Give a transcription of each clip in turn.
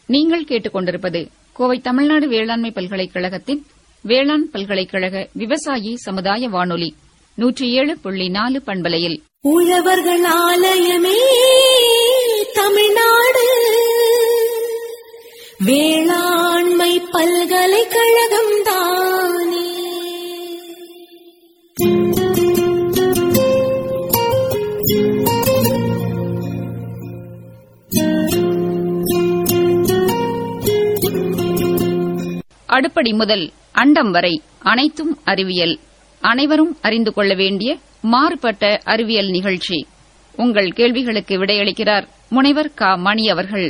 நீங்கள் கேட்டுக்கொண்டிருப்பது கோவை தமிழ்நாடு வேளாண்மை பல்கலைக்கழகத்தின் வேளாண் பல்கலைக்கழக விவசாயி சமுதாய வானொலி நூற்றி ஏழு புள்ளி நாலு பண்பலையில் உழவர்கள் ஆலயமே தமிழ்நாடு வேளாண்மை பல்கலைக்கழகம் தானே அடுப்படி முதல் அண்டம் வரை அனைத்தும் அறிவியல் அனைவரும் அறிந்து கொள்ள வேண்டிய மாறுபட்ட அறிவியல் நிகழ்ச்சி உங்கள் கேள்விகளுக்கு விடையளிக்கிறார் முனைவர் க மணி அவர்கள்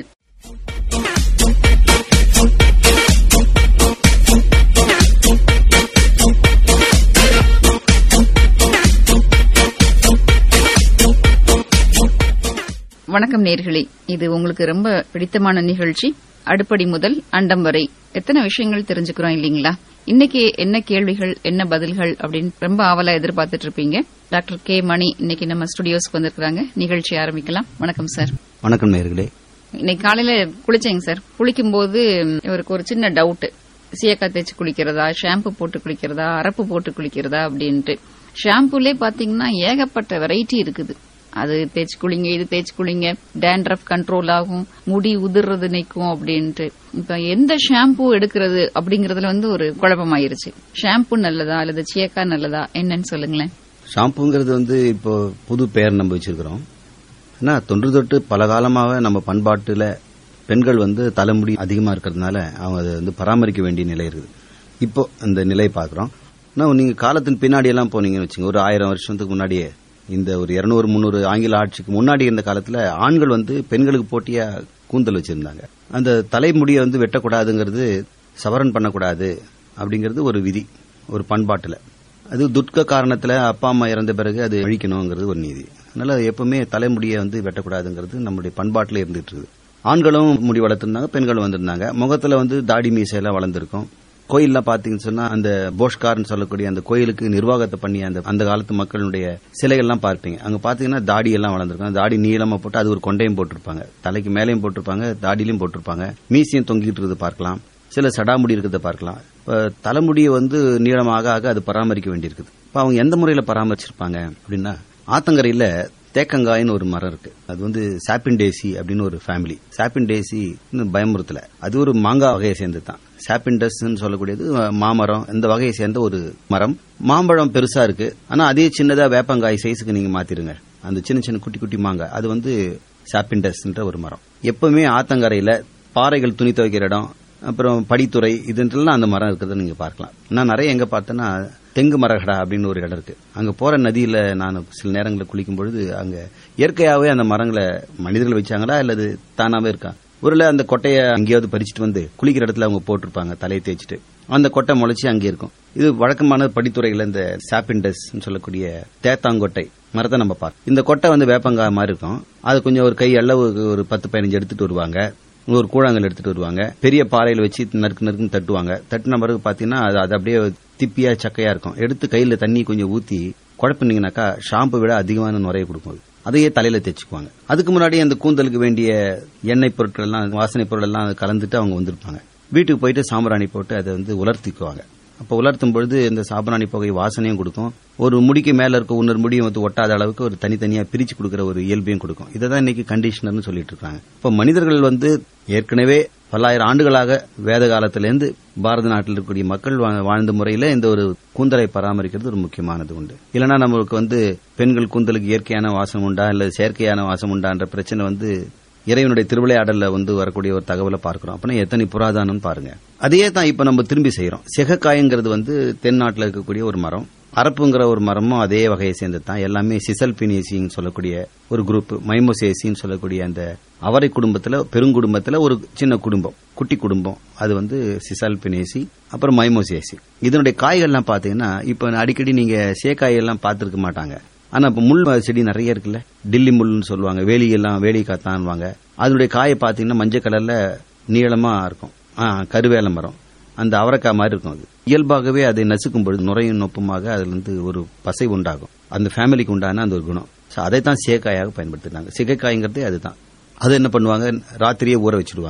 வணக்கம் நேர்களே இது உங்களுக்கு ரொம்ப பிடித்தமான நிகழ்ச்சி அடுப்படி முதல் அண்டம் வரை எத்தனை விஷயங்கள் தெரிஞ்சுக்கிறோம் இல்லீங்களா இன்னைக்கு என்ன கேள்விகள் என்ன பதில்கள் அப்படின்னு ரொம்ப ஆவலா எதிர்பார்த்துட்டு இருப்பீங்க டாக்டர் கே மணி இன்னைக்கு நம்ம ஸ்டுடியோஸ்க்கு வந்திருக்காங்க நிகழ்ச்சி ஆரம்பிக்கலாம் வணக்கம் சார் வணக்கம் நேர்களே இன்னைக்கு காலையில குளிச்சேங்க சார் குளிக்கும்போது இவருக்கு ஒரு சின்ன டவுட் சீயக்காய் தேய்ச்சி குளிக்கிறதா ஷாம்பு போட்டு குளிக்கிறதா அரப்பு போட்டு குளிக்கிறதா அப்படின்ட்டு ஷாம்புலே பாத்தீங்கன்னா ஏகப்பட்ட வெரைட்டி இருக்குது அது தேய்ச்சி குளிங்க இது தேய்ச்சி குளிங்க டேண்ட்ரஃப் கண்ட்ரோல் ஆகும் முடி உதிர்றது நிற்கும் அப்படின்ட்டு இப்ப எந்த ஷாம்பு எடுக்கிறது அப்படிங்கறதுல வந்து ஒரு குழப்பமாயிருச்சு ஷாம்பு நல்லதா அல்லது சீயக்கா நல்லதா என்னன்னு சொல்லுங்களேன் ஷாம்புங்கிறது வந்து இப்போ புது பெயர் நம்ம வச்சிருக்கிறோம் ஏன்னா தொன்று தொட்டு பல காலமாக நம்ம பண்பாட்டுல பெண்கள் வந்து தலைமுடி அதிகமா இருக்கிறதுனால அவங்க அதை வந்து பராமரிக்க வேண்டிய நிலை இருக்குது இப்போ இந்த நிலை பார்க்குறோம் ஆனால் நீங்க காலத்தின் பின்னாடி எல்லாம் போனீங்கன்னு வச்சுங்க ஒரு ஆயிரம் வருஷத்துக்கு முன்னாடியே இந்த ஒரு இருநூறு முந்நூறு ஆங்கில ஆட்சிக்கு முன்னாடி இருந்த காலத்துல ஆண்கள் வந்து பெண்களுக்கு போட்டியா கூந்தல் வச்சிருந்தாங்க அந்த தலைமுடியை வந்து வெட்டக்கூடாதுங்கிறது சவரன் பண்ணக்கூடாது அப்படிங்கிறது ஒரு விதி ஒரு பண்பாட்டுல அது துட்க காரணத்துல அப்பா அம்மா இறந்த பிறகு அது அழிக்கணுங்கிறது ஒரு நீதி அதனால எப்பவுமே தலைமுடியை வந்து வெட்டக்கூடாதுங்கிறது நம்முடைய பண்பாட்டில் இருந்துட்டு இருக்குது ஆண்களும் முடி வளர்த்திருந்தாங்க பெண்களும் வந்திருந்தாங்க முகத்துல வந்து தாடி மீசையெல்லாம் வளர்ந்துருக்கும் கோயில்லாம் பாத்தீங்கன்னு சொன்னா அந்த போஷ்கார்னு சொல்லக்கூடிய அந்த கோயிலுக்கு நிர்வாகத்தை பண்ணி அந்த அந்த காலத்து மக்களுடைய சிலைகள்லாம் பார்ப்பீங்க அங்க பாத்தீங்கன்னா தாடி எல்லாம் வளர்ந்துருக்கும் தாடி நீளமா போட்டு அது ஒரு கொண்டையும் போட்டிருப்பாங்க தலைக்கு மேலையும் போட்டிருப்பாங்க தாடியிலையும் போட்டிருப்பாங்க மீசியும் தொங்கிட்டு இருக்கிறது பார்க்கலாம் சில சடாமுடி இருக்கிறத பார்க்கலாம் இப்ப தலைமுடியை வந்து நீளமாக ஆக அது பராமரிக்க வேண்டியிருக்குது இப்ப அவங்க எந்த முறையில பராமரிச்சிருப்பாங்க அப்படின்னா ஆத்தங்கரையில தேக்கங்காய்னு ஒரு மரம் இருக்கு அது வந்து சாப்பின் டேசி அப்படின்னு ஒரு ஃபேமிலி சாப்பின் டேசி பயமுறுத்தல அது ஒரு மாங்காய் வகையை சேர்ந்தது தான் சாப்பின்டஸ் சொல்லக்கூடியது மாமரம் இந்த வகையை சேர்ந்த ஒரு மரம் மாம்பழம் பெருசா இருக்கு ஆனா அதே சின்னதா வேப்பங்காய் சைஸுக்கு நீங்க மாத்திருங்க அந்த சின்ன சின்ன குட்டி குட்டி மாங்காய் அது வந்து சாப்பின்டஸ்ன்ற ஒரு மரம் எப்பவுமே ஆத்தங்கரையில பாறைகள் துணி துவைக்கிற இடம் அப்புறம் படித்துறை இதுன்றலாம் அந்த மரம் இருக்கிறத நீங்க பார்க்கலாம் நான் நிறைய எங்க பார்த்தேன்னா தெங்கு மரகடா அப்படின்னு ஒரு இடம் இருக்கு அங்க போற நதியில நான் சில நேரங்களில் குளிக்கும் பொழுது அங்க இயற்கையாவே அந்த மரங்களை மனிதர்கள் வச்சாங்களா அல்லது தானாவே இருக்கா ஒருல அந்த கொட்டையை அங்கேயாவது பறிச்சுட்டு வந்து குளிக்கிற இடத்துல அவங்க போட்டிருப்பாங்க தலையை தேய்ச்சிட்டு அந்த கொட்டை முளைச்சி அங்கே இருக்கும் இது வழக்கமான படித்துறைகள் இந்த சாப்பின்டஸ் சொல்லக்கூடிய தேத்தாங்கொட்டை மரத்தை நம்ம பார்க்கணும் இந்த கொட்டை வந்து வேப்பங்காய் மாதிரி இருக்கும் அது கொஞ்சம் ஒரு கை அளவு ஒரு பத்து பதினஞ்சு எடுத்துட்டு வருவாங்க ஒரு கூழாங்கல் எடுத்துட்டு வருவாங்க பெரிய பாறையில வச்சு நறுக்கு நறுக்குன்னு தட்டுவாங்க தட்டுன பிறகு பாத்தீங்கன்னா அது அது அப்படியே திப்பியா சக்கையா இருக்கும் எடுத்து கையில தண்ணி கொஞ்சம் ஊத்தி குழப்பினீங்கன்னாக்கா ஷாம்பு விட அதிகமான நுரைய கொடுக்கும் அது. அதையே தலையில தேய்ச்சிக்குவாங்க அதுக்கு முன்னாடி அந்த கூந்தலுக்கு வேண்டிய எண்ணெய் பொருட்கள் எல்லாம் வாசனை பொருள் எல்லாம் கலந்துட்டு அவங்க வந்திருப்பாங்க வீட்டுக்கு போயிட்டு சாம்பிராணி போட்டு அதை வந்து உலர்த்திக்குவாங்க அப்ப உலர்த்தும் பொழுது இந்த சாம்பிராணி புகை வாசனையும் கொடுக்கும் ஒரு முடிக்கு மேல இருக்க இன்னொரு முடியும் வந்து ஒட்டாத அளவுக்கு ஒரு தனித்தனியா பிரிச்சு கொடுக்கிற ஒரு இயல்பையும் கொடுக்கும் இதை தான் இன்னைக்கு கண்டிஷனர்னு சொல்லிட்டு இருக்காங்க இப்ப மனிதர்கள் வந்து ஏற்கனவே பல்லாயிரம் ஆண்டுகளாக வேத காலத்திலிருந்து பாரத நாட்டில் இருக்கக்கூடிய மக்கள் வா- வாழ்ந்த முறையில இந்த ஒரு கூந்தலை பராமரிக்கிறது ஒரு முக்கியமானது உண்டு இல்லைன்னா நம்மளுக்கு வந்து பெண்கள் கூந்தலுக்கு இயற்கையான வாசம் உண்டா இல்ல செயற்கையான வாசம் உண்டான்ற பிரச்சனை வந்து இறைவனுடைய திருவிளையாடல்ல வந்து வரக்கூடிய ஒரு தகவலை பார்க்கிறோம் அப்படின்னா எத்தனை புராதனம் பாருங்க அதையே தான் இப்ப நம்ம திரும்பி செய்யறோம் சிகக்காயங்கிறது வந்து தென்னாட்டில் இருக்கக்கூடிய ஒரு மரம் அரப்புங்கிற ஒரு மரமும் அதே வகையை சேர்ந்தது தான் எல்லாமே சிசல் பினேசின்னு சொல்லக்கூடிய ஒரு குரூப் மைமோசேசின்னு சொல்லக்கூடிய அந்த அவரை குடும்பத்துல பெருங்குடும்பத்துல ஒரு சின்ன குடும்பம் குட்டி குடும்பம் அது வந்து சிசல் பினேசி அப்புறம் மைமோசேசி இதனுடைய காய்கள்லாம் பாத்தீங்கன்னா இப்ப அடிக்கடி நீங்க சேக்காயெல்லாம் பார்த்திருக்க மாட்டாங்க ஆனா இப்ப முள் செடி நிறைய இருக்குல்ல டில்லி முள்னு சொல்லுவாங்க வேலியெல்லாம் வேலி காத்தான்வாங்க அதனுடைய காயை பாத்தீங்கன்னா மஞ்சள் கலர்ல நீளமா இருக்கும் ஆ, கருவேல மரம் அந்த அவரைக்காய் மாதிரி இருக்கும் அது இயல்பாகவே அதை நசுக்கும் பொழுது நுரையும் நொப்புமாக அதுல இருந்து ஒரு பசை உண்டாகும் அந்த ஃபேமிலிக்கு உண்டான அந்த ஒரு குணம் So அதைத்தான் சேக்காயாக பயன்படுத்தினாங்க சிகைக்காய்ங்கிறதே அதுதான் அது என்ன பண்ணுவாங்க ராத்திரியே ஊற வச்சிடுவாங்க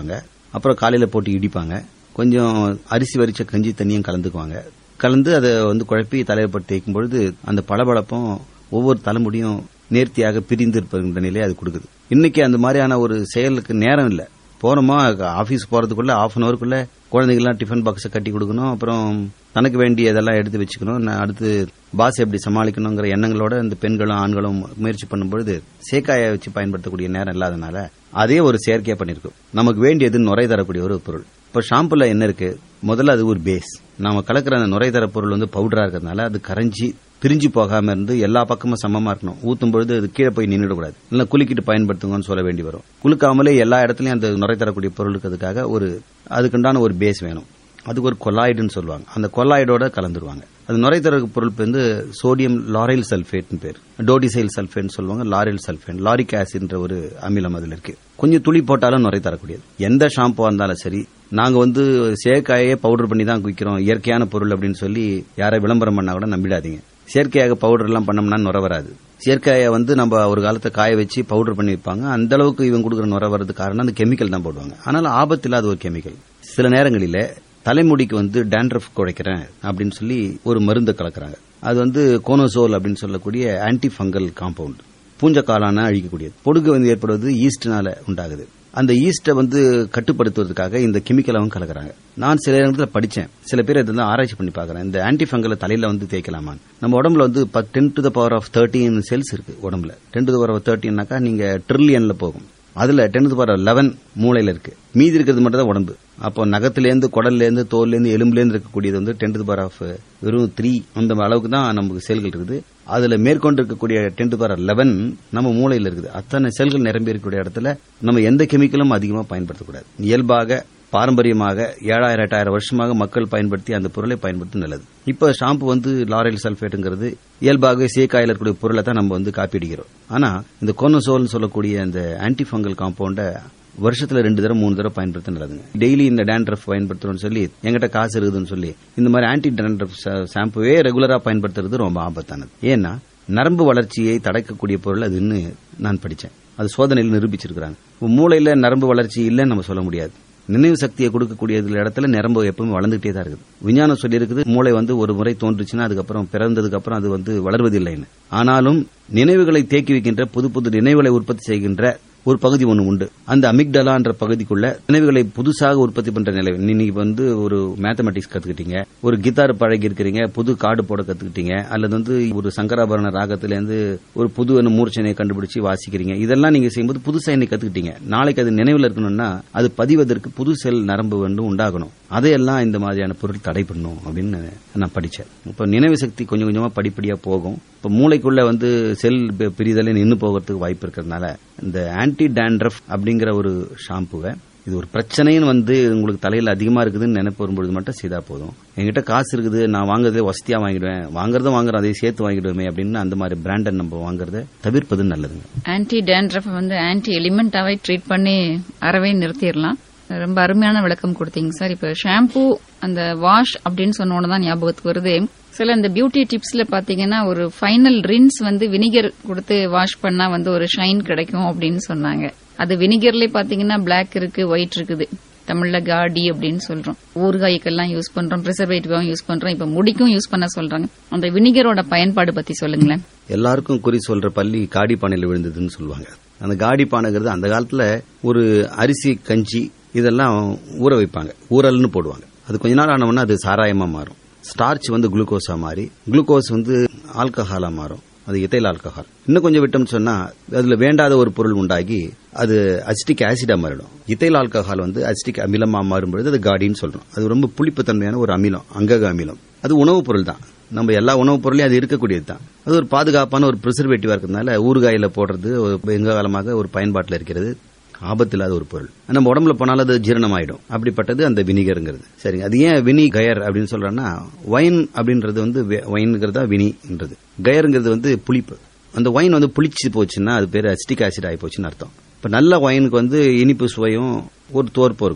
அப்புறம் காலையில போட்டு இடிப்பாங்க கொஞ்சம் அரிசி வரிச்ச கஞ்சி தண்ணியும் கலந்துக்குவாங்க கலந்து அதை வந்து குழப்பி தலையில போட்டு தேய்க்கும் பொழுது அந்த பளபளப்பும் ஒவ்வொரு தலைமுடியும் நேர்த்தியாக பிரிந்து இருப்பதுன்ற நிலையை அது கொடுக்குது இன்னைக்கு அந்த மாதிரியான ஒரு செயலுக்கு நேரம் இல்ல போறோமா ஆபீஸ் போறதுக்குள்ள ஆஃப் அன் அவருக்குள்ள குழந்தைகள்லாம் டிஃபன் பாக்ஸை கட்டி கொடுக்கணும் அப்புறம் தனக்கு வேண்டிய இதெல்லாம் எடுத்து வச்சுக்கணும் நான் அடுத்து பாஸ் எப்படி சமாளிக்கணுங்கிற எண்ணங்களோட இந்த பெண்களும் ஆண்களும் முயற்சி பண்ணும்பொழுது சேக்காயை வச்சு பயன்படுத்தக்கூடிய நேரம் இல்லாதனால அதே ஒரு செயற்கையா பண்ணிருக்கும் நமக்கு வேண்டியது நுரை தரக்கூடிய ஒரு பொருள் இப்ப ஷாம்புல என்ன இருக்கு முதல்ல அது ஒரு பேஸ் நாம கலக்கிற அந்த நுரை தர பொருள் வந்து பவுடரா இருக்கிறதுனால அது கரைஞ்சி பிரிஞ்சு போகாம இருந்து எல்லா பக்கமும் சமமா இருக்கணும் ஊத்தும் பொழுது அது கீழே போய் நின்றுடக்கூடாது இல்ல குலுக்கிட்டு பயன்படுத்துங்கன்னு சொல்ல வேண்டி வரும் குலுக்காமலே எல்லா இடத்துலயும் அந்த நுரை தரக்கூடிய பொருள் இருக்கிறதுக்காக ஒரு அதுக்குண்டான ஒரு பேஸ் வேணும் அதுக்கு ஒரு கொலாய்டுன்னு சொல்லுவாங்க அந்த கொலாய்டோட கலந்துருவாங்க அது நுரை தர பொருள் வந்து சோடியம் லாரைல் சல்ஃபேட்னு பேர் டோடிசைல் சல்ஃபேட்னு சொல்லுவாங்க லாரில் சல்ஃபேட் லாரிக் ஆசிட்ன்ற ஒரு அமிலம் அதுல இருக்கு கொஞ்சம் துளி போட்டாலும் நுரை தரக்கூடியது எந்த ஷாம்புவா இருந்தாலும் சரி நாங்க வந்து சேக்காயே பவுடர் பண்ணி தான் குவிக்கிறோம் இயற்கையான பொருள் அப்படின்னு சொல்லி யாரை விளம்பரம் பண்ணா கூட நம்பிடாதீங்க செயற்கையாக பவுடர் எல்லாம் பண்ணோம்னா நுர வராது செயற்கையை வந்து நம்ம ஒரு காலத்தை காய வச்சு பவுடர் பண்ணி வைப்பாங்க அந்த அளவுக்கு இவங்க கொடுக்குற நுர வர்றது காரணம் அந்த கெமிக்கல் தான் போடுவாங்க ஆனால் ஆபத்து இல்லாத ஒரு கெமிக்கல் சில நேரங்களில தலைமுடிக்கு வந்து டேண்ட்ரஃப் குறைக்கிறேன் அப்படின்னு சொல்லி ஒரு மருந்து கலக்குறாங்க அது வந்து கோனோசோல் அப்படின்னு சொல்லக்கூடிய ஆன்டி ஃபங்கல் காம்பவுண்ட் பூஞ்சக்காலான அழிக்கக்கூடியது பொடுகு வந்து ஏற்படுவது ஈஸ்ட்னால உண்டாகுது அந்த ஈஸ்ட்டை வந்து கட்டுப்படுத்துவதற்காக இந்த கெமிக்கல் அவங்க கலக்குறாங்க நான் சில இடத்துல படிச்சேன் சில பேர் இதெல்லாம் ஆராய்ச்சி பண்ணி பார்க்கறேன் இந்த ஆன்டி ஃபங்கலை தலையில வந்து தேய்க்கலாமா நம்ம உடம்புல வந்து ten to the power of thirteen cells இருக்கு உடம்புல ten to the power of தேர்ட்டின்னாக்கா நீங்க ட்ரில்லியன்ல போகும் அதுல டென் டு பவர் லெவன் மூளையில இருக்கு மீதி இருக்கிறது மட்டும் தான் உடம்பு அப்போ நகத்திலேருந்து குடல்லேருந்து தோல்லேருந்து எலும்புலேருந்து இருக்கக்கூடியது வந்து டென் டு பவர் ஆஃப் வெறும் த்ரீ அந்த அளவுக்கு தான் நமக்கு செல்கள் இருக்குது அதுல மேற்கொண்டு இருக்கக்கூடிய டென் டு பவர் லெவன் நம்ம மூளையில இருக்குது அத்தனை செல்கள் நிரம்பி இருக்கக்கூடிய இடத்துல நம்ம எந்த கெமிக்கலும் அதிகமாக பயன்படுத்தக்கூடாது இயல்பாக பாரம்பரியமாக ஏழாயிரம் எட்டாயிரம் வருஷமாக மக்கள் பயன்படுத்தி அந்த பொருளை பயன்படுத்தி நல்லது இப்ப ஷாம்பு வந்து லாரைல் சல்பேட்டுங்கிறது இயல்பாகவே சேக்காயில் இருக்கக்கூடிய பொருளை தான் நம்ம வந்து காப்பி அடிக்கிறோம் ஆனா இந்த கோனோசோல்னு சொல்லக்கூடிய அந்த ஆன்டி ஃபங்கல் காம்பவுண்ட வருஷத்துல ரெண்டு தடவை மூணு தடவை பயன்படுத்த நல்லதுங்க டெய்லி இந்த டேண்ட்ரஃப் பயன்படுத்துறோம்னு சொல்லி எங்கிட்ட காசு இருக்குதுன்னு சொல்லி இந்த மாதிரி ஆன்டி டேண்ட்ரஃப் ஷாம்புவே ரெகுலரா பயன்படுத்துறது ரொம்ப ஆபத்தானது ஏன்னா நரம்பு வளர்ச்சியை தடைக்கக்கூடிய பொருள் அதுன்னு நான் படிச்சேன் அது சோதனையில் நிரூபிச்சிருக்கிறாங்க மூளையில நரம்பு வளர்ச்சி இல்லைன்னு நம்ம சொல்ல முடியாது நினைவு சக்தியை கொடுக்கக்கூடிய இடத்துல நரம்பு எப்பவுமே வளர்ந்துகிட்டே தான் இருக்குது விஞ்ஞானம் சொல்லி இருக்குது மூளை வந்து ஒரு முறை தோன்றுச்சுன்னா அதுக்கப்புறம் பிறந்ததுக்கு அப்புறம் அது வந்து வளர்வதில்லைன்னு ஆனாலும் நினைவுகளை தேக்கி வைக்கின்ற புது புது நினைவுகளை உற்பத்தி செய்கின்ற ஒரு பகுதி ஒன்று உண்டு அந்த அமிக்டலான்ற பகுதிக்குள்ள நினைவுகளை புதுசாக உற்பத்தி பண்ற நிலை நீங்க வந்து ஒரு மேத்தமெட்டிக்ஸ் கத்துக்கிட்டீங்க ஒரு கிட்டார் பழகி இருக்கிறீங்க புது கார்டு போட கத்துக்கிட்டீங்க அல்லது வந்து ஒரு சங்கராபரண ராகத்திலேருந்து ஒரு புது மூர்ச்சனையை கண்டுபிடிச்சு வாசிக்கிறீங்க இதெல்லாம் நீங்க செய்யும்போது புதுசா இன்னைக்கு கத்துக்கிட்டீங்க நாளைக்கு அது நினைவில் இருக்கணும்னா அது பதிவதற்கு புது செல் நரம்பு வந்து உண்டாகணும் அதையெல்லாம் இந்த மாதிரியான பொருள் தடை பண்ணும் அப்படின்னு நான் படிச்சேன் இப்ப நினைவு சக்தி கொஞ்சம் கொஞ்சமா படிப்படியா போகும் இப்ப மூளைக்குள்ள வந்து செல் பிரிதலை நின்று போகிறதுக்கு வாய்ப்பு இருக்கிறதுனால இந்த ஆன்டி டேண்ட்ரஃப் அப்படிங்கிற ஒரு ஷாம்புவை இது ஒரு பிரச்சனைன்னு வந்து உங்களுக்கு தலையில அதிகமா இருக்குதுன்னு நினைப்பு வரும்பொழுது மட்டும் செய்தா போதும் என்கிட்ட காசு இருக்குது நான் வாங்குறதே வசதியா வாங்கிடுவேன் வாங்குறதும் வாங்குறேன் அதையும் சேர்த்து வாங்கிடுவேன் அப்படின்னு அந்த மாதிரி பிராண்டை நம்ம வாங்குறத தவிர்ப்பது நல்லதுங்க ஆன்டி டேண்ட்ரஃப் வந்து ஆன்டி எலிமெண்டாவே ட்ரீட் பண்ணி அறவே நிறுத்திடலாம் ரொம்ப அருமையான விளக்கம் கொடுத்தீங்க சார் இப்ப ஷாம்பு அந்த வாஷ் அப்படின்னு சொன்னோன்னு தான் ஞாபகத்துக்கு வருது சில இந்த பியூட்டி டிப்ஸ்ல பாத்தீங்கன்னா ஒரு ஃபைனல் ரின்ஸ் வந்து வினிகர் கொடுத்து வாஷ் பண்ணா வந்து ஒரு ஷைன் கிடைக்கும் அப்படின்னு சொன்னாங்க அது வினிகர்ல பாத்தீங்கன்னா பிளாக் இருக்கு ஒயிட் இருக்குது தமிழ்ல காடி அப்படின்னு சொல்றோம் ஊறுகாய்க்கெல்லாம் யூஸ் பண்றோம் ப்ரிசர்வேட்டிவாவும் யூஸ் பண்றோம் இப்ப முடிக்கும் யூஸ் பண்ண சொல்றாங்க அந்த வினிகரோட பயன்பாடு பத்தி சொல்லுங்களேன் எல்லாருக்கும் குறி சொல்ற பள்ளி காடி பானையில் விழுந்ததுன்னு சொல்லுவாங்க அந்த காடி பானைங்கிறது அந்த காலத்துல ஒரு அரிசி கஞ்சி இதெல்லாம் ஊற வைப்பாங்க ஊறல்னு போடுவாங்க அது கொஞ்ச நாள் ஆனவுடனே அது சாராயமா மாறும் ஸ்டார்ச் வந்து குளுக்கோஸா மாறி குளுக்கோஸ் வந்து ஆல்கஹாலா மாறும் அது இத்தைல் ஆல்கஹால் இன்னும் கொஞ்சம் விட்டோம்னு சொன்னா அதுல வேண்டாத ஒரு பொருள் உண்டாகி அது அசிட்டிக் ஆசிடா மாறிடும் இத்தைல் ஆல்கஹால் வந்து அசிட்டிக் அமிலமா மாறும்பொழுது அது காடின்னு சொல்றோம் அது ரொம்ப புளிப்பு தன்மையான ஒரு அமிலம் அங்கக அமிலம் அது உணவுப் பொருள் தான் நம்ம எல்லா உணவுப் பொருளையும் அது இருக்கக்கூடியது தான் அது ஒரு பாதுகாப்பான ஒரு ப்ரிசர்வேட்டிவா இருக்கிறதுனால ஊறுகாயில போடுறது எங்க காலமாக ஒரு பயன்பாட்டில் இருக்கிறது ஆபத்தில்லாத ஒரு பொருள் நம்ம உடம்புல போனாலும் அது ஜீரணமாயிடும் அப்படிப்பட்டது அந்த வினிகருங்கிறது சரிங்க அது ஏன் வினி கயர் அப்படின்னு சொல்றேன்னா ஒயின் அப்படின்றது வந்து ஒயின்ங்கிறதா வினின்றது கயருங்கிறது வந்து புளிப்பு அந்த ஒயின் வந்து புளிச்சு போச்சுன்னா அது பேர் அசிட்டிக் ஆசிட் ஆகி போச்சுன்னு அர்த்தம் இப்ப நல்ல ஒயினுக்கு வந்து இனிப்பு சுவையும் ஒரு தோற்பும் இருக்கும்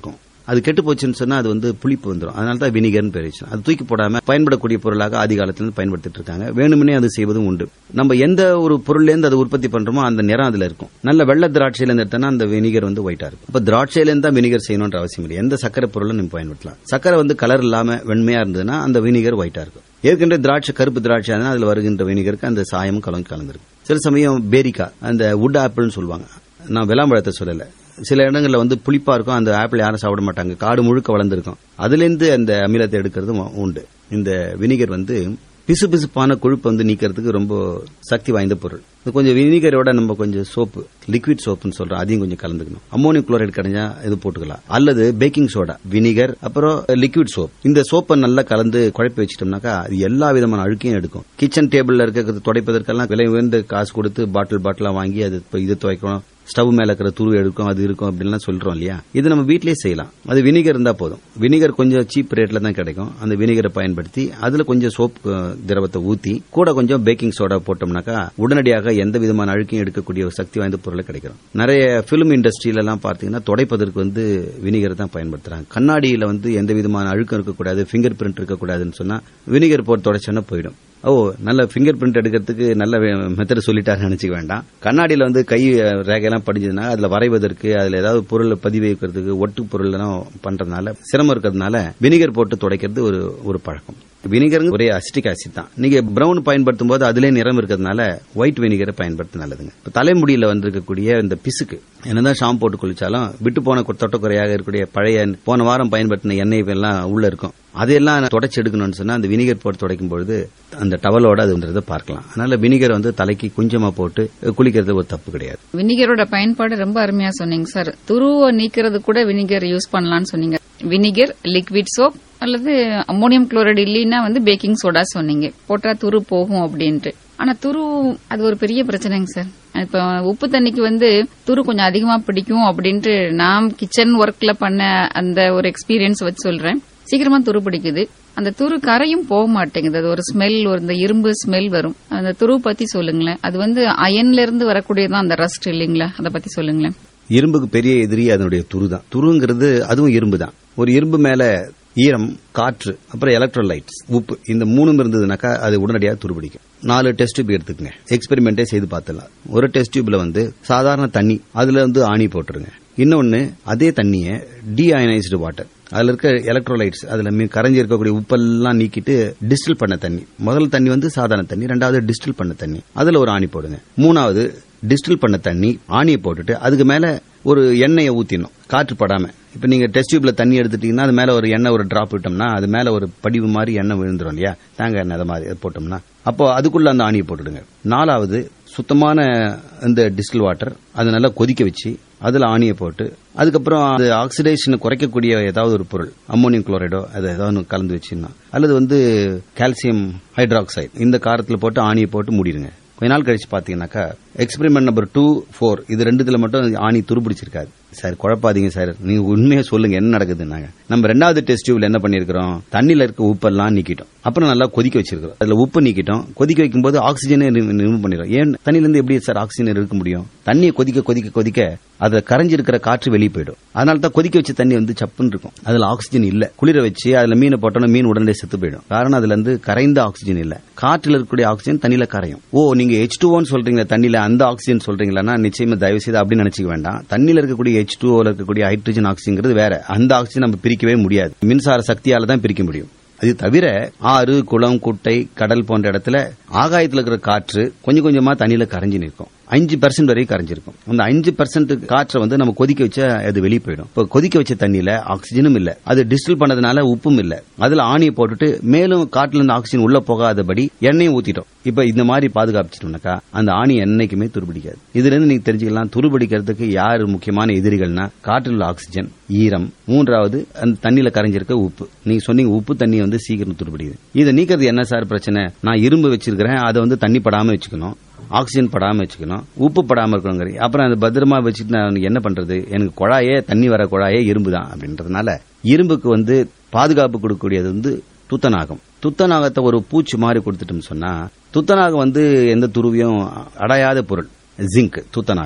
அது கெட்டு போச்சுன்னு சொன்னா அது வந்து புளிப்பு வந்துடும் அதனால தான் வினிகர்னு பேர் வச்சு அது தூக்கி போடாம பயன்படக்கூடிய பொருளாக ஆதி காலத்திலிருந்து பயன்படுத்திட்டு இருக்காங்க வேணும்னே அது செய்வதும் உண்டு நம்ம எந்த ஒரு பொருள்ல இருந்து அதை உற்பத்தி பண்றோமோ அந்த நிறம் அதுல இருக்கும் நல்ல வெள்ள திராட்சையில இருந்து எடுத்தோம்னா அந்த வினிகர் வந்து ஒயிட்டா இருக்கும் இப்ப திராட்சையில இருந்து தான் வினிகர் செய்யணும்ன்ற அவசியம் இல்லை எந்த சக்கரை பொருளும் நம்ம பயன்படுத்தலாம் சக்கரை வந்து கலர் இல்லாம வெண்மையா இருந்ததுன்னா அந்த வினிகர் ஒயிட்டா இருக்கும் ஏற்கனவே திராட்சை கருப்பு திராட்சை இருந்தா அதுல வருகின்ற வினிகருக்கு அந்த சாயம் கலந்து கலந்துருக்கு சில சமயம் பேரிக்கா அந்த வுட் ஆப்பிள்னு சொல்லுவாங்க நான் விளாம்பழத்தை சொல்லல சில இடங்கள்ல வந்து புளிப்பா இருக்கும் அந்த ஆப்பிள் யாரும் சாப்பிட மாட்டாங்க காடு முழுக்க வளர்ந்துருக்கும் அதுல இருந்து அந்த அமிலத்தை எடுக்கிறதும் உண்டு இந்த வினிகர் வந்து பிசு பிசுப்பான கொழுப்பு வந்து நீக்கிறதுக்கு ரொம்ப சக்தி வாய்ந்த பொருள் இது கொஞ்சம் வினிகரோட நம்ம கொஞ்சம் சோப்பு லிக்விட் சோப்புன்னு சொல்றோம் அதையும் கொஞ்சம் கலந்துக்கணும் அம்மோனியம் குளோரைடு கிடைஞ்சா இது போட்டுக்கலாம் அல்லது பேக்கிங் சோடா வினிகர் அப்புறம் லிக்விட் சோப் இந்த சோப்பை நல்லா கலந்து குழப்பி வச்சிட்டோம்னாக்கா அது எல்லா விதமான அழுக்கையும் எடுக்கும் கிச்சன் டேபிள்ல இருக்க துடைப்பதற்கெல்லாம் விலை உயர்ந்த காசு கொடுத்து பாட்டில் பாட்டிலா வாங்கி அது இப்ப இது துவைக்கணும் ஸ்டவ் மேல இருக்கிற துரு எடுக்கும் அது இருக்கும் அப்படின்லாம் சொல்றோம் இல்லையா இது நம்ம வீட்லயே செய்யலாம் அது வினிகர் இருந்தா போதும் வினிகர் கொஞ்சம் சீப் ரேட்ல தான் கிடைக்கும் அந்த வினிகரை பயன்படுத்தி அதுல கொஞ்சம் சோப் அஹ், திரவத்தை ஊத்தி கூட கொஞ்சம் பேக்கிங் சோடா போட்டோம்னாக்கா உடனடியாக எந்த விதமான அழுக்கையும் எடுக்கக்கூடிய ஒரு சக்தி வாய்ந்த பொருளை கிடைக்கும் நிறைய பிலிம் இண்டஸ்ட்ரியில எல்லாம் பாத்தீங்கன்னா துடைப்பதற்கு வந்து வினிகர் தான் பயன்படுத்துறாங்க கண்ணாடியில வந்து எந்த விதமான அழுக்கம் இருக்கக்கூடாது ஃபிங்கர் பிரிண்ட் இருக்கக்கூடாதுன்னு சொன்னா வினிகர் போட்டு துடைச்சோன்னா போயிடும் ஓ நல்ல ஃபிங்கர் பிரிண்ட் எடுக்கிறதுக்கு நல்ல மெத்தட் சொல்லிட்டாருன்னு நினைச்சுக்க வேண்டாம் கண்ணாடியில வந்து கை அஹ், ரேகையெல்லாம் படிஞ்சதுன்னா அதுல வரைவதற்கு அதுல ஏதாவது பொருள் பதிவு வைக்கிறதுக்கு ஒட்டு பொருள் எல்லாம் பண்றதுனால சிரமம் இருக்கிறதுனால வினிகர் போட்டு துடைக்கிறது ஒரு ஒரு பழக்கம் வினிகர் ஒரே அசிட்டிக் ஆசிட் தான் நீங்க பிரவுன் பயன்படுத்தும் போது அதுல நிறம் இருக்கிறதுனால ஒயிட் வினிகரை பயன்படுத்த நல்லதுங்க இப்ப தலைமுடியில வந்திருக்கக்கூடிய இந்த பிசுக்கு என்னதான் ஷாம்பு போட்டு குளிச்சாலும் விட்டு போன கு- தொட்டக்குறையாக இருக்கக்கூடிய பழைய போன வாரம் பயன்படுத்தின எண்ணெய் எல்லாம் உள்ள இருக்கும் அதையெல்லாம் தொடச்சி எடுக்கணும்னு சொன்னா அந்த வினிகர் போட்டு துடைக்கும் பொழுது அந்த டவலோட அதுன்றதை பார்க்கலாம் அதனால வினிகர் வந்து தலைக்கு கொஞ்சமா போட்டு குளிக்கிறது ஒரு தப்பு கிடையாது வினிகரோட பயன்பாடு ரொம்ப அருமையா சொன்னீங்க சார் துருவ நீக்கிறது கூட வினிகர் யூஸ் பண்ணலாம்னு சொன்னீங்க வினிகர் லிக்விட் சோப் அல்லது அம்மோனியம் குளோரைடு இல்லைன்னா வந்து பேக்கிங் சோடா சொன்னீங்க போட்டா துரு போகும் அப்படின்ட்டு ஆனா துரு அது ஒரு பெரிய பிரச்சனைங்க சார் இப்ப உப்பு தண்ணிக்கு வந்து துரு கொஞ்சம் அதிகமா பிடிக்கும் அப்படின்ட்டு நான் கிச்சன் ஒர்க்ல பண்ண அந்த ஒரு எக்ஸ்பீரியன்ஸ் வச்சு சொல்றேன் சீக்கிரமா துரு பிடிக்குது அந்த துரு கரையும் போக மாட்டேங்குது அது ஒரு ஸ்மெல் ஒரு இந்த இரும்பு ஸ்மெல் வரும் அந்த துரு பத்தி சொல்லுங்களேன் அது வந்து அயன்ல இருந்து வரக்கூடியதான் அந்த ரஸ்ட் இல்லைங்களா அதை பத்தி சொல்லுங்களேன் இரும்புக்கு பெரிய எதிரி அதனுடைய துரு தான் துருங்கிறது அதுவும் இரும்பு தான் ஒரு இரும்பு மேல ஈரம் காற்று அப்புறம் எலக்ட்ரோலைட்ஸ் உப்பு இந்த மூணும் இருந்ததுனாக்கா அது உடனடியாக துருபிடிக்கும் நாலு டெஸ்ட் டியூப் எடுத்துக்கங்க எக்ஸ்பெரிமெண்டே செய்து பார்த்துலாம் ஒரு டெஸ்ட் டியூப்ல வந்து சாதாரண தண்ணி அதுல வந்து ஆணி போட்டுருங்க இன்னொன்னு அதே தண்ணியை டீஅயனைஸ்டு வாட்டர் அதுல இருக்க எலக்ட்ரோலைட்ஸ் அதுல மீ- கரைஞ்சி இருக்கக்கூடிய உப்பெல்லாம் நீக்கிட்டு டிஸ்டில் பண்ண தண்ணி முதல் தண்ணி வந்து சாதாரண தண்ணி ரெண்டாவது டிஸ்டில் பண்ண தண்ணி அதுல ஒரு ஆணி போடுங்க மூணாவது டிஸ்டில் பண்ண தண்ணி ஆணியை போட்டுட்டு அதுக்கு மேல ஒரு எண்ணெயை ஊத்திடணும் காற்று படாம இப்ப நீங்க டெஸ்ட் டியூப்ல தண்ணி எடுத்துட்டீங்கன்னா அது மேல ஒரு எண்ணெய் ஒரு டிராப் விட்டோம்னா அது மேல ஒரு படிவு மாதிரி எண்ணெய் விழுந்துரும் இல்லையா தேங்காய் எண்ணெய் அது மாதிரி அது போட்டோம்னா அப்போ அதுக்குள்ள அந்த ஆணியை போட்டுடுங்க நாலாவது சுத்தமான இந்த டிஸ்டில் வாட்டர் அதை நல்லா கொதிக்க வச்சு அதுல ஆணியை போட்டு அதுக்கப்புறம் அது ஆக்சிடேஷனை குறைக்கக்கூடிய ஏதாவது ஒரு பொருள் அம்மோனியம் குளோரைடோ அதை ஏதாவது ஒண்ணு கலந்து வச்சுன்னா அல்லது வந்து கால்சியம் ஹைட்ராக்சைடு இந்த காரத்துல போட்டு ஆணியை போட்டு மூடிடுங்க கொஞ்ச நாள் கழிச்சு பாத்தீங்கன்னாக்கா எக்ஸ்பெரிமெண்ட் நம்பர் டூ ஃபோர் இது ரெண்டுத்துல மட்டும் ஆணி துருபிடிச்சிருக்காது சார் குழப்பாதீங்க சார் நீங்க உண்மையா சொல்லுங்க என்ன நடக்குதுன்னாங்க நம்ம ரெண்டாவது டெஸ்ட் டியூப்ல என்ன பண்ணிருக்கிறோம் தண்ணியில இருக்க உப்பெல்லாம் நீக்கிட்டோம் அப்புறம் நல்லா கொதிக்க வச்சிருக்கிறோம் அதுல உப்பு நீக்கிட்டோம் கொதிக்க வைக்கும்போது ஆக்சிஜனே ரிமூவ் பண்ணிடும் ஏன் தண்ணியில இருந்து எப்படி சார் ஆக்சிஜன் இருக்க முடியும் தண்ணியை கொதிக்க கொதிக்க கொதிக்க அதுல கரைஞ்சிருக்கிற காற்று வெளியே போயிடும் அதனால தான் கொதிக்க வச்ச தண்ணி வந்து சப்புன்னு இருக்கும் அதுல ஆக்சிஜன் இல்ல குளிர வச்சு அதுல மீனை போட்டோம்னா மீன் உடனே செத்து போயிடும் காரணம் அதுல இருந்து கரைந்த ஆக்சிஜன் இல்ல காற்றுல இருக்கக்கூடிய ஆக்சிஜன் தண்ணியில கரையும் ஓ நீங்க ஹெச் டூ சொல்றீங்க தண்ணியில அந்த ஆக்சிஜன் சொல்றீங்களா நிச்சயமா தயவு செய்து அப்படின்னு நினைச்சுக்க வேண்டாம் தண்ணியில இருக்கக்கூடிய ஹெச் டூ இருக்கக்கூடிய ஹைட்ரஜன் ஆக்சிஜன்ங்கிறது வேற அந்த ஆக்சிஜன் நம்ம பிரிக்கவே முடியாது மின்சார சக்தியால தான் பிரிக்க முடியும் அது தவிர ஆறு குளம் குட்டை கடல் போன்ற இடத்துல ஆகாயத்துல இருக்கிற காற்று கொஞ்சம் கொஞ்சமா தண்ணியில கரைஞ்சு நிற்கும் அஞ்சு பர்சன்ட் வரைக்கும் கரைஞ்சிருக்கும் அந்த அஞ்சு பர்சன்ட் காற்றை வந்து நம்ம கொதிக்க வச்சா அது வெளியே போயிடும் இப்போ கொதிக்க வச்ச தண்ணியில ஆக்சிஜனும் இல்ல அது டிஸ்டில் பண்ணதுனால உப்பும் இல்ல அதுல ஆணியை போட்டுட்டு மேலும் காட்டுல இருந்து ஆக்சிஜன் உள்ள போகாதபடி எண்ணெயும் ஊத்திட்டோம் இப்ப இந்த மாதிரி பாதுகாப்பிச்சிட்டோம்னாக்கா அந்த ஆணி என்னைக்குமே துருபிடிக்காது இதுல இருந்து நீங்க தெரிஞ்சுக்கலாம் துருபிடிக்கிறதுக்கு யார் முக்கியமான எதிரிகள்னா காற்றில் உள்ள ஆக்சிஜன் ஈரம் மூன்றாவது அந்த தண்ணியில கரைஞ்சிருக்க உப்பு நீங்க சொன்னீங்க உப்பு தண்ணி வந்து சீக்கிரம் துருபிடிக்குது இதை நீக்கிறது என்ன சார் பிரச்சனை நான் இரும்பு வச்சிருக்கிறேன் அதை வந்து தண்ணி படாம வச்சுக்கணும் ஆக்சிஜன் படாம வச்சுக்கணும் உப்பு படாம இருக்கணுங்கிற அப்புறம் அதை பத்திரமா வச்சுட்டு நான் என்ன பண்றது எனக்கு குழாயே தண்ணி வர குழாயே இரும்பு தான் அப்படின்றதுனால இரும்புக்கு வந்து பாதுகாப்பு கொடுக்கக்கூடியது வந்து துத்தநாகம் துத்தநாகத்தை ஒரு பூச்சி மாதிரி கொடுத்துட்டோம்னு சொன்னா துத்தநாகம் வந்து எந்த துருவியும் அடையாத பொருள் ஜிங்க் துத்தநாகம்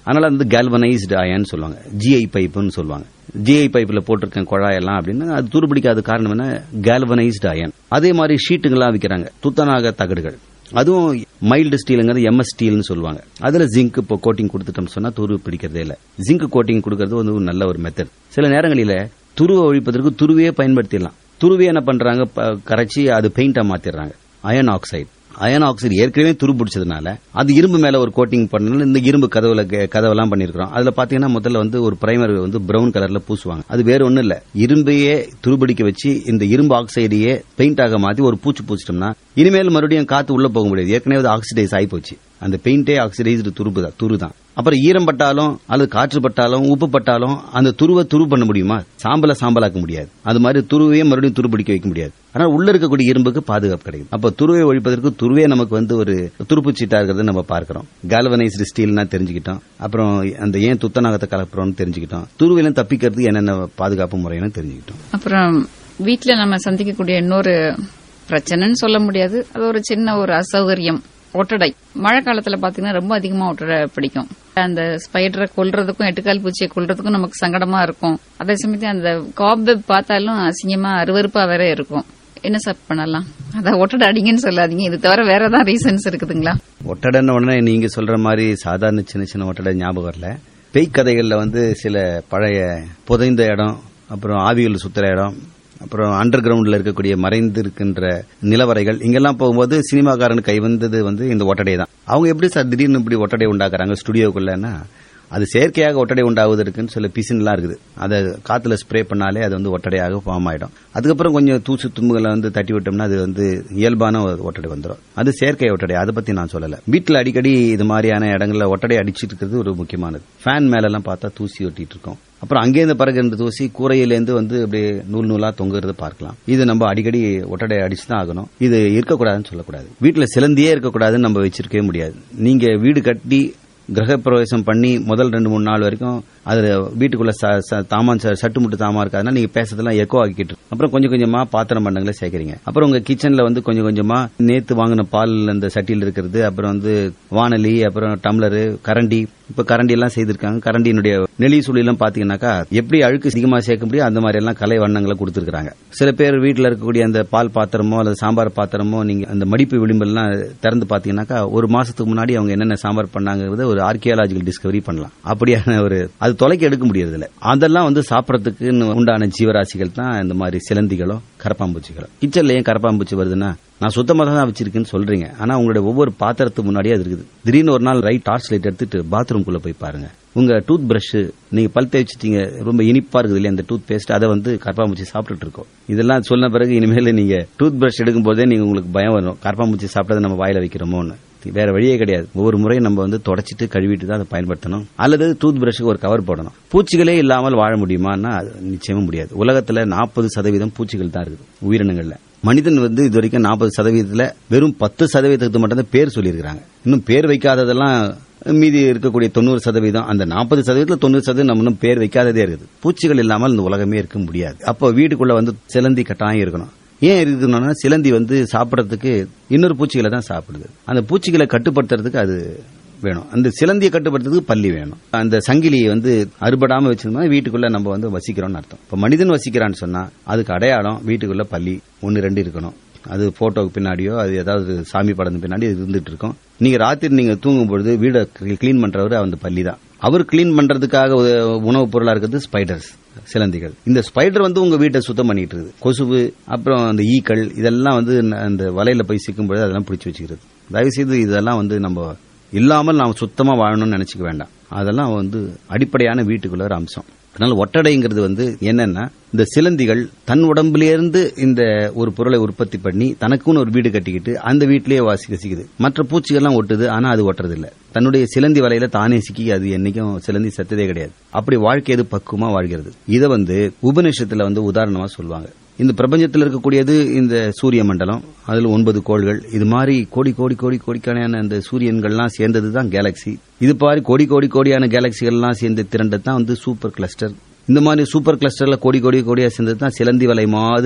அதனால வந்து கேல்வனைஸ்டு அயன் சொல்லுவாங்க ஜிஐ பைப்புன்னு சொல்லுவாங்க ஜிஐ பைப்ல போட்டிருக்கேன் குழாயெல்லாம் அப்படின்னு அது துருபிடிக்காத காரணம் என்ன கேல்வனைஸ்டு அயன் அதே மாதிரி ஷீட்டுங்கெல்லாம் விற்கிறாங்க துத்தநாக தகடுகள் அதுவும் மைல்டு ஸ்டீலுங்கிறது எம்எஸ் ஸ்டீல்னு சொல்லுவாங்க அதுல ஜிங்க் இப்போ கோட்டிங் கொடுத்துட்டோம் சொன்னா துரு பிடிக்கிறதே இல்ல ஜிங்க் கோட்டிங் கொடுக்கறது வந்து ஒரு நல்ல ஒரு மெத்தட் சில நேரங்களில துருவை ஒழிப்பதற்கு துருவையே பயன்படுத்திடலாம் துருவே என்ன பண்றாங்க ப- கரைச்சி அது பெயிண்டா மாத்திடுறாங்க அயன் ஆக்சைடு அயன் ஆக்சைடு ஏற்கனவே துரு பிடிச்சதுனால அது இரும்பு மேல ஒரு கோட்டிங் பண்ணனால இந்த இரும்பு கதவுல கே- கதவெல்லாம் பண்ணிருக்கிறோம் அதுல பாத்தீங்கன்னா முதல்ல வந்து ஒரு பிரைமர் வந்து பிரவுன் கலர்ல பூசுவாங்க அது வேற ஒண்ணும் இல்ல இரும்பையே துருபிடிக்க வச்சு இந்த இரும்பு ஆக்சைடையே பெயிண்ட் ஆக மாத்தி ஒரு பூச்சி பூச்சிட்டோம்னா இனிமேல் மறுபடியும் காத்து உள்ள போக முடியாது ஏற்கனவே அது ஆக்சிடைஸ் ஆகி போச்சு அந்த பெயிண்டே ஆக்சிடைஸ்டு துருப்பு தான் துரு தான் அப்புறம் ஈரம் பட்டாலும் அல்லது காற்று பட்டாலும் உப்பு பட்டாலும் அந்த துருவை துரு பண்ண முடியுமா சாம்பலை சாம்பலாக்க முடியாது அது மாதிரி துருவையே மறுபடியும் துருபிடிக்க வைக்க முடியாது ஆனால் உள்ள இருக்கக்கூடிய இரும்புக்கு பாதுகாப்பு கிடைக்கும் அப்ப துருவை ஒழிப்பதற்கு துருவே நமக்கு வந்து ஒரு துருப்பு சீட்டா இருக்கிறது நம்ம பார்க்கிறோம் கால்வனைஸ்டு ஸ்டீல்னா தெரிஞ்சுக்கிட்டோம் அப்புறம் அந்த ஏன் துத்தநாகத்தை கலப்புறோம்னு தெரிஞ்சுக்கிட்டோம் துருவிலும் தப்பிக்கிறதுக்கு என்னென்ன பாதுகாப்பு முறைன்னு தெரிஞ்சுக்கிட்டோம் அப்புறம் வீட்ல நம்ம சந்திக்கக்கூடிய இன்னொரு பிரச்சனைன்னு சொல்ல முடியாது அது ஒரு சின்ன ஒரு அசௌகரியம் ஒட்டடை மழை காலத்துல பாத்தீங்கன்னா ரொம்ப அதிகமா ஒட்டடை பிடிக்கும் அந்த ஸ்பைடரை கொல்றதுக்கும் எட்டுக்கால் பூச்சியை கொல்றதுக்கும் நமக்கு சங்கடமா இருக்கும் அதே சமயத்தில் அந்த காப்வெப் பார்த்தாலும் அசிங்கமா அருவருப்பா வேற இருக்கும் என்ன சார் பண்ணலாம் அதான் ஒட்டடை அடிங்கன்னு சொல்லாதீங்க இது தவிர வேற ஏதாவது ரீசன்ஸ் இருக்குதுங்களா ஒட்டடைன்னு உடனே நீங்க சொல்ற மாதிரி சாதாரண சின்ன சின்ன ஒட்டடை ஞாபகம் வரல பேய் கதைகள்ல வந்து சில பழைய புதைந்த இடம் அப்புறம் ஆவிகள் சுத்துற இடம் அப்புறம் அண்டர் கிரவுண்ட்ல இருக்கக்கூடிய மறைந்து இருக்கின்ற நிலவரைகள் இங்கெல்லாம் போகும்போது சினிமாக்காரனுக்கு கை வந்தது வந்து இந்த ஒட்டடை தான் அவங்க எப்படி சார் திடீர்னு இப்படி ஒட்டடை உண்டாக்குறாங்க ஸ்டுடியோக்குள்ளன்னா அது செயற்கையாக ஒட்டடை உண்டாவதற்குன்னு சில பிசின்லாம் இருக்குது அதை காத்துல ஸ்ப்ரே பண்ணாலே அது வந்து ஒட்டடையாக ஃபார்ம் ஆயிடும் அதுக்கப்புறம் கொஞ்சம் தூசு தும்புகளை வந்து தட்டி விட்டோம்னா அது வந்து இயல்பான ஒரு ஒட்டடை வந்துடும் அது செயற்கை ஒட்டடை அதை பத்தி நான் சொல்லல வீட்டில் அடிக்கடி இது மாதிரியான இடங்கள்ல ஒட்டடை அடிச்சிட்டு இருக்கிறது ஒரு முக்கியமானது ஃபேன் மேல எல்லாம் பார்த்தா தூசி ஒட்டிட்டு இருக்கும் அப்புறம் அங்கேருந்து பறகுன்ற தூசி கூரையிலேருந்து வந்து அப்படியே நூல் நூலா தொங்குறத பார்க்கலாம் இது நம்ம அடிக்கடி ஒட்டடை அடிச்சு தான் ஆகணும் இது இருக்கக்கூடாதுன்னு சொல்லக்கூடாது வீட்டுல சிலந்தியே இருக்கக்கூடாதுன்னு நம்ம வச்சிருக்கவே முடியாது நீங்க வீடு கட்டி கிரகப்பிரவேசம் பண்ணி முதல் ரெண்டு மூணு நாள் வரைக்கும் அதுல வீட்டுக்குள்ள ச- ச- தாமான் ச- சட்டு முட்டு தாமா இருக்காதுன்னா நீங்க பேசுறதெல்லாம் எக்கோ ஆக்கிட்டு இருக்கும். அப்புறம் கொஞ்சம் கொஞ்சமா பாத்திரம் பண்ணங்களை சேர்க்கறீங்க அப்புறம் உங்க கிச்சன்ல வந்து கொஞ்சம் கொஞ்சமா நேத்து வாங்கின பால் அந்த சட்டியில் இருக்கிறது அப்புறம் வந்து வானலி அப்புறம் டம்ளரு கரண்டி இப்ப கரண்டி எல்லாம் செய்திருக்காங்க கரண்டியினுடைய நெளி சுழி எல்லாம் பாத்தீங்கன்னாக்கா எப்படி அழுக்கு அதிகமா சேர்க்க முடியும் அந்த மாதிரி எல்லாம் கலை வண்ணங்களை கொடுத்திருக்காங்க சில பேர் வீட்டுல இருக்கக்கூடிய அந்த பால் பாத்திரமோ அல்லது சாம்பார் பாத்திரமோ நீங்க அந்த மடிப்பு விளிம்பெல்லாம் திறந்து பாத்தீங்கன்னாக்கா ஒரு மாசத்துக்கு முன்னாடி அவங்க என்னென்ன சாம்பார் பண்ணாங்கிறத ஒரு ஆர்கியாலஜிக்கல் டிஸ்கவரி பண்ணலாம் அப்படியான ஒரு அது தொலைக்க எடுக்க முடியறது இல்ல அதெல்லாம் வந்து சாப்பிடறதுக்கு உண்டான ஜீவராசிகள் தான் இந்த மாதிரி சிலந்திகளோ கரப்பாம்பூச்சிகளோ கிச்சன்ல ஏன் கரப்பாம்பூச்சி வருதுன்னா நான் சுத்தமாக தான் வச்சிருக்கேன்னு சொல்றீங்க ஆனா உங்களுடைய ஒவ்வொரு பாத்திரத்துக்கு முன்னாடியே அது இருக்குது திடீர்னு ஒரு நாள் ரைட் டார்ச் லைட் எடுத்துட்டு பாத்ரூம்குள்ள போய் பாருங்க உங்க டூத் பிரஷ் நீங்க பல் தேய்ச்சிட்டீங்க ரொம்ப இனிப்பா இருக்குது இல்லையா அந்த டூத் பேஸ்ட் அதை வந்து கரப்பாம்பூச்சி சாப்பிட்டுட்டு இருக்கோம் இதெல்லாம் சொன்ன பிறகு இனிமேல் நீங்க டூத் பிரஷ் எடுக்கும் போதே நீங்க உங்களுக்கு பயம் வரும் கரப்பாம்பூச்சி சாப்பிட்டதை நம்ம வாயில வைக்கிறோமோன்னு வேற வழியே கிடையாது ஒவ்வொரு முறையும் நம்ம வந்து தொடச்சிட்டு கழுவிட்டு தான் அதை பயன்படுத்தணும் அல்லது டூத் பிரஷுக்கு ஒரு கவர் போடணும் பூச்சிகளே இல்லாமல் வாழ முடியுமான்னா அது நிச்சயமா முடியாது உலகத்துல நாற்பது சதவீதம் பூச்சிகள் தான் இருக்குது உயிரினங்கள்ல மனிதன் வந்து இது வரைக்கும் நாற்பது சதவீதத்துல வெறும் பத்து சதவீதத்துக்கு மட்டும் தான் பேர் சொல்லியிருக்காங்க இன்னும் பேர் வைக்காததெல்லாம் மீதி இருக்கக்கூடிய தொண்ணூறு சதவீதம் அந்த நாற்பது சதவீதத்துல தொண்ணூறு சதவீதம் நம்ம இன்னும் பேர் வைக்காததே இருக்குது பூச்சிகள் இல்லாமல் இந்த உலகமே இருக்க முடியாது அப்போ வீட்டுக்குள்ள வந்து சிலந்தி கட்டாயம் இருக்கணும் ஏன் இருக்கணும்னா சிலந்தி வந்து சாப்பிடறதுக்கு இன்னொரு பூச்சிகளை தான் சாப்பிடுது அந்த பூச்சிகளை கட்டுப்படுத்துறதுக்கு அது வேணும் அந்த சிலந்தியை கட்டுப்படுத்துறதுக்கு பள்ளி வேணும் அந்த சங்கிலியை வந்து அறுபடாம வச்சிருந்தோம்னா வீட்டுக்குள்ள நம்ம வந்து வசிக்கிறோம்னு அர்த்தம் இப்ப மனிதன் வசிக்கிறான்னு சொன்னா அதுக்கு அடையாளம் வீட்டுக்குள்ள பள்ளி ஒன்னு ரெண்டு இருக்கணும் அது போட்டோக்கு பின்னாடியோ அது ஏதாவது சாமி படத்துக்கு பின்னாடி அது இருந்துட்டு இருக்கும் நீங்க ராத்திரி நீங்க தூங்கும் பொழுது வீடை கிளீன் பண்றவர் அந்த பள்ளி தான் அவர் கிளீன் பண்றதுக்காக உ- உணவுப் பொருளா இருக்கிறது ஸ்பைடர்ஸ் சிலந்திகள் இந்த ஸ்பைடர் வந்து உங்க வீட்டை சுத்தம் பண்ணிட்டு இருக்குது கொசுவு அப்புறம் அந்த ஈக்கள் இதெல்லாம் வந்து ந- அந்த வலையில போய் சிக்கும் பொழுது அதெல்லாம் பிடிச்சி வச்சுக்கிறது தயவு செய்து இதெல்லாம் வந்து நம்ம இல்லாமல் நாம் சுத்தமா வாழணும்னு நினைச்சுக்க வேண்டாம் அதெல்லாம் வந்து அடிப்படையான வீட்டுக்குள்ள ஒரு அம்சம் அதனால ஒட்டடைங்கிறது வந்து என்னன்னா இந்த சிலந்திகள் தன் உடம்பிலிருந்து இந்த ஒரு பொருளை உற்பத்தி பண்ணி தனக்குன்னு ஒரு வீடு கட்டிக்கிட்டு அந்த வீட்டிலேயே வாசி வசிக்குது மற்ற பூச்சிகள்லாம் ஒட்டுது ஆனா அது ஒட்டுறது இல்ல தன்னுடைய சிலந்தி வலையில தானே சிக்கி அது என்னைக்கும் சிலந்தி செத்ததே கிடையாது அப்படி வாழ்க்கை அது பக்குவமா வாழ்கிறது இதை வந்து உபநிஷத்துல வந்து உதாரணமா சொல்லுவாங்க இந்த பிரபஞ்சத்தில் இருக்கக்கூடியது இந்த சூரிய மண்டலம் அதுல ஒன்பது கோள்கள் இது மாதிரி கோடி கோடி கோடி கோடிக்கான அந்த சூரியன்கள்லாம் சேர்ந்தது தான் கேலக்சி இது மாதிரி கோடி கோடி கோடியான கேலக்சிகள்லாம் சேர்ந்து திரண்டது தான் வந்து சூப்பர் கிளஸ்டர் இந்த மாதிரி சூப்பர் கிளஸ்டர்ல கோடி கோடி கோடியா சேர்ந்தது தான் சிலந்தி வலை மாதிரி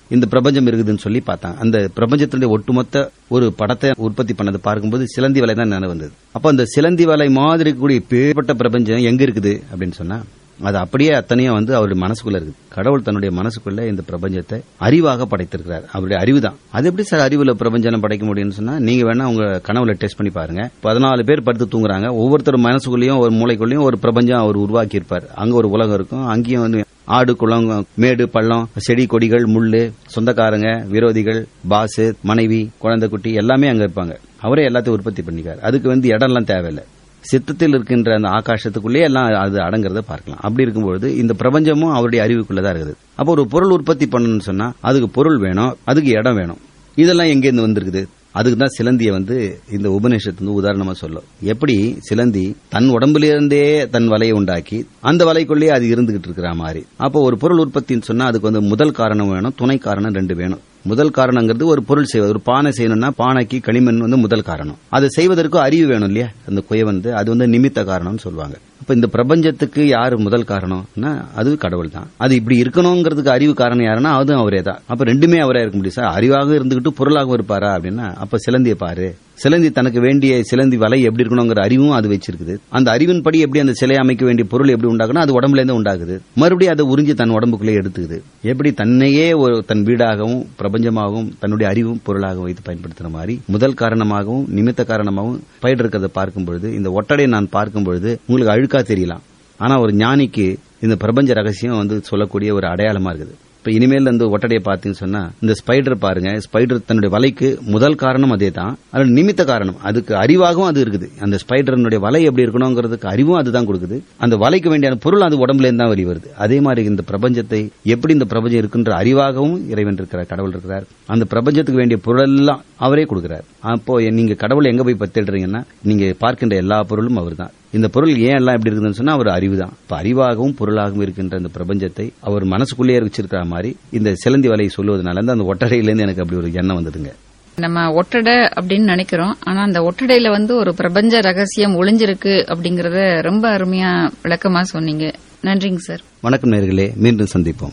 இந்த பிரபஞ்சம் இருக்குதுன்னு சொல்லி பார்த்தாங்க அந்த பிரபஞ்சத்தினுடைய ஒட்டுமொத்த ஒரு படத்தை உற்பத்தி பண்ணது பார்க்கும்போது சிலந்தி வலை தான் நினைவு வந்தது அப்போ அந்த சிலந்தி வலை மாதிரி கூடிய பேர்பட்ட பிரபஞ்சம் எங்க இருக்குது அப்படின்னு சொன்னா அது அப்படியே அத்தனையும் வந்து அவருடைய மனசுக்குள்ள இருக்குது கடவுள் தன்னுடைய மனசுக்குள்ள இந்த பிரபஞ்சத்தை அறிவாக படைத்திருக்கிறார் அவருடைய அறிவு தான் அது எப்படி சார் அறிவுல பிரபஞ்சம் படைக்க முடியும்னு சொன்னா நீங்க வேணா உங்க கனவுல டெஸ்ட் பண்ணி பாருங்க பதினாலு பேர் படுத்து தூங்குறாங்க ஒவ்வொருத்தர் மனசுக்குள்ளேயும் ஒரு மூளைக்குள்ளேயும் ஒரு பிரபஞ்சம் அவர் உருவாக்கி இருப்பார் அங்க ஒரு உலகம் இருக்கும் அங்கேயும் வந்து ஆடு குளம் மேடு பள்ளம் செடி கொடிகள் முள்ளு சொந்தக்காரங்க விரோதிகள் பாசு மனைவி குழந்தை குட்டி எல்லாமே அங்க இருப்பாங்க அவரே எல்லாத்தையும் உற்பத்தி பண்ணிக்காரு அதுக்கு வந்து இடம்லாம் தேவையில்லை சித்தத்தில் இருக்கின்ற அந்த ஆகாசத்துக்குள்ளே எல்லாம் அது அடங்குறத பார்க்கலாம் அப்படி இருக்கும்பொழுது இந்த பிரபஞ்சமும் அவருடைய அறிவுக்குள்ளதான் இருக்குது அப்போ ஒரு பொருள் உற்பத்தி பண்ணணும்னு சொன்னா அதுக்கு பொருள் வேணும் அதுக்கு இடம் வேணும் இதெல்லாம் எங்கேருந்து வந்திருக்குது அதுக்கு தான் சிலந்தியை வந்து இந்த உபநிஷத்து வந்து உதாரணமா சொல்லும் எப்படி சிலந்தி தன் உடம்பிலிருந்தே தன் வலையை உண்டாக்கி அந்த வலைக்குள்ளேயே அது இருந்துகிட்டு இருக்கிற மாதிரி அப்போ ஒரு பொருள் உற்பத்தின்னு சொன்னா அதுக்கு வந்து முதல் காரணம் வேணும் துணை காரணம் ரெண்டு வேணும் முதல் காரணங்கிறது ஒரு பொருள் செய்வது ஒரு பானை செய்யணும்னா பானைக்கு களிமண் வந்து முதல் காரணம் அதை செய்வதற்கு அறிவு வேணும் இல்லையா அந்த குய வந்து அது வந்து நிமித்த காரணம்னு சொல்லுவாங்க அப்ப இந்த பிரபஞ்சத்துக்கு யாரு முதல் காரணம்னா அது கடவுள் தான் அது இப்படி இருக்கணுங்கிறதுக்கு அறிவு காரணம் யாருன்னா அதுவும் அவரே தான் அப்ப ரெண்டுமே அவரே இருக்க முடியும் சார் அறிவாக இருந்துகிட்டு பொருளாகவும் இருப்பாரா அப்படின்னா அப்ப சிலந்தியை பாரு சிலந்தி தனக்கு வேண்டிய சிலந்தி வலை எப்படி இருக்கணுங்கிற அறிவும் அது வச்சிருக்குது அந்த அறிவின் படி எப்படி அந்த சிலை அமைக்க வேண்டிய பொருள் எப்படி உண்டாகுனா அது உடம்புல இருந்து உண்டாகுது மறுபடியும் அதை உறிஞ்சி தன் உடம்புக்குள்ளே எடுத்துக்குது எப்படி தன்னையே ஒரு தன் வீடாகவும் பிரபஞ்சமாகவும் தன்னுடைய அறிவும் பொருளாகவும் வைத்து பயன்படுத்துற மாதிரி முதல் காரணமாகவும் நிமித்த காரணமாகவும் பயிர் இருக்கிறத பார்க்கும் பொழுது இந்த ஒட்டடை நான் பார்க்கும் பொழுது உங்களுக்கு அழுக்கா தெரியலாம் ஆனா ஒரு ஞானிக்கு இந்த பிரபஞ்ச ரகசியம் வந்து சொல்லக்கூடிய ஒரு அடையாளமா இருக்குது இப்ப இனிமேல் அந்த ஒட்டடையை பார்த்தீங்கன்னு சொன்னா இந்த ஸ்பைடர் பாருங்க ஸ்பைடர் தன்னுடைய வலைக்கு முதல் காரணம் அதே தான் அது நிமித்த காரணம் அதுக்கு அறிவாகவும் அது இருக்குது அந்த ஸ்பைடரனுடைய வலை எப்படி இருக்கணுங்கிறதுக்கு அறிவும் அதுதான் கொடுக்குது அந்த வலைக்கு வேண்டிய பொருள் அது உடம்புல இருந்து தான் வெளி வருது அதே மாதிரி இந்த பிரபஞ்சத்தை எப்படி இந்த பிரபஞ்சம் இருக்குன்ற அறிவாகவும் இறைவன் இருக்கிறார் கடவுள் இருக்கிறார் அந்த பிரபஞ்சத்துக்கு வேண்டிய பொருள் எல்லாம் அவரே கொடுக்கிறார் அப்போ நீங்க கடவுள் எங்க போய் பத்திடுறீங்கன்னா நீங்க பார்க்கின்ற எல்லா பொருளும் அவர் தான் இந்த பொருள் ஏன் எல்லாம் எப்படி இருக்குதுன்னு சொன்னா அவர் அறிவு தான் இப்ப அறிவாகவும் பொருளாகவும் இருக்கின்ற இந்த பிரபஞ்சத்தை அவர் மனசுக்குள்ளேயே வச்சிருக்கிற மாதிரி இந்த சிலந்தி வலையை சொல்லுவதனால அந்த ஒட்டடையிலேருந்து எனக்கு அப்படி ஒரு எண்ணம் வந்ததுங்க நம்ம ஒட்டடை அப்படின்னு நினைக்கிறோம் ஆனா அந்த ஒட்டடையில வந்து ஒரு பிரபஞ்ச ரகசியம் ஒளிஞ்சிருக்கு அப்படிங்கறத ரொம்ப அருமையா விளக்கமா சொன்னீங்க நன்றிங்க சார் வணக்கம் நேர்களே மீண்டும் சந்திப்போம்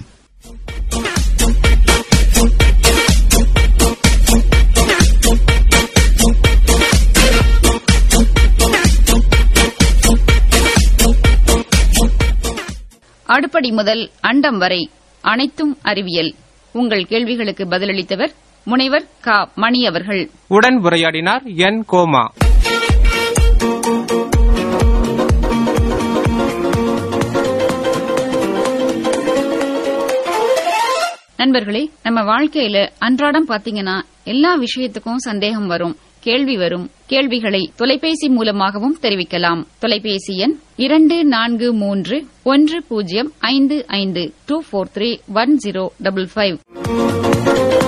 அடுப்படி முதல் அண்டம் வரை அனைத்தும் அறிவியல் உங்கள் கேள்விகளுக்கு பதிலளித்தவர் முனைவர் க மணி அவர்கள் உடன் உரையாடினார் என் கோமா நண்பர்களே நம்ம வாழ்க்கையில அன்றாடம் பாத்தீங்கன்னா எல்லா விஷயத்துக்கும் சந்தேகம் வரும் கேள்வி வரும் கேள்விகளை தொலைபேசி மூலமாகவும் தெரிவிக்கலாம் தொலைபேசி எண் இரண்டு நான்கு மூன்று ஒன்று பூஜ்ஜியம் ஐந்து ஐந்து two four three one zero double five